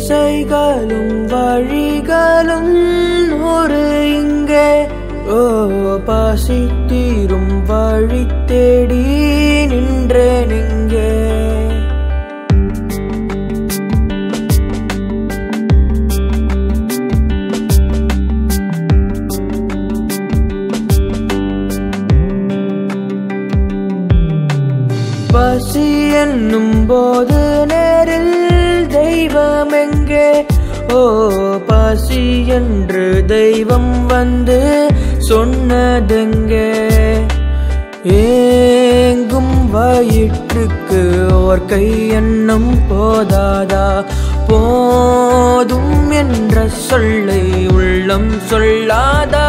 திசைகளும் வழிகளும் ஒரு இங்கே ஓ பசி தீரும் வழி தேடி நின்றேன் இங்கே பசி என்னும் போது நேரில் தெய்வம் எங்கே ஓ பசி என்று தெய்வம் வந்து சொன்னதெங்கே ஏங்கும் வயிற்றுக்கு ஓர் கை எண்ணம் போதாதா போதும் என்ற சொல்லை உள்ளம் சொல்லாதா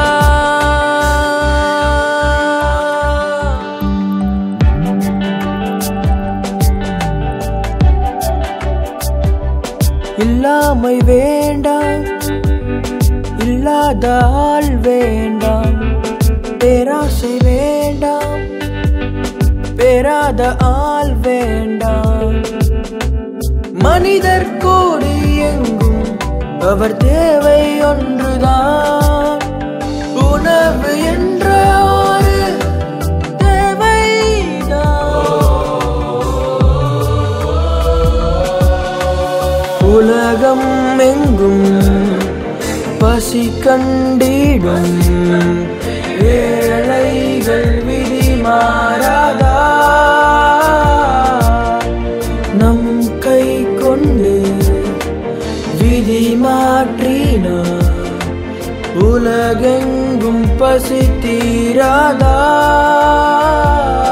இல்லாமை வேண்டாம் இல்லாத ஆள் வேண்டாம் பேராசை வேண்டாம் பெறாத ஆள் வேண்டாம் மனிதர் கோடி எங்கும் அவர் தேவை ஒன்றுதான் உணவு என்ற ஒரு தேவைதான் உலகம் எங்கும் பசி கண்டிடும் ஏழைகள் விதி மாறாதா நம் கை கொண்டு விதி மாற்றினார் உலகெங்கும் பசி தீராதா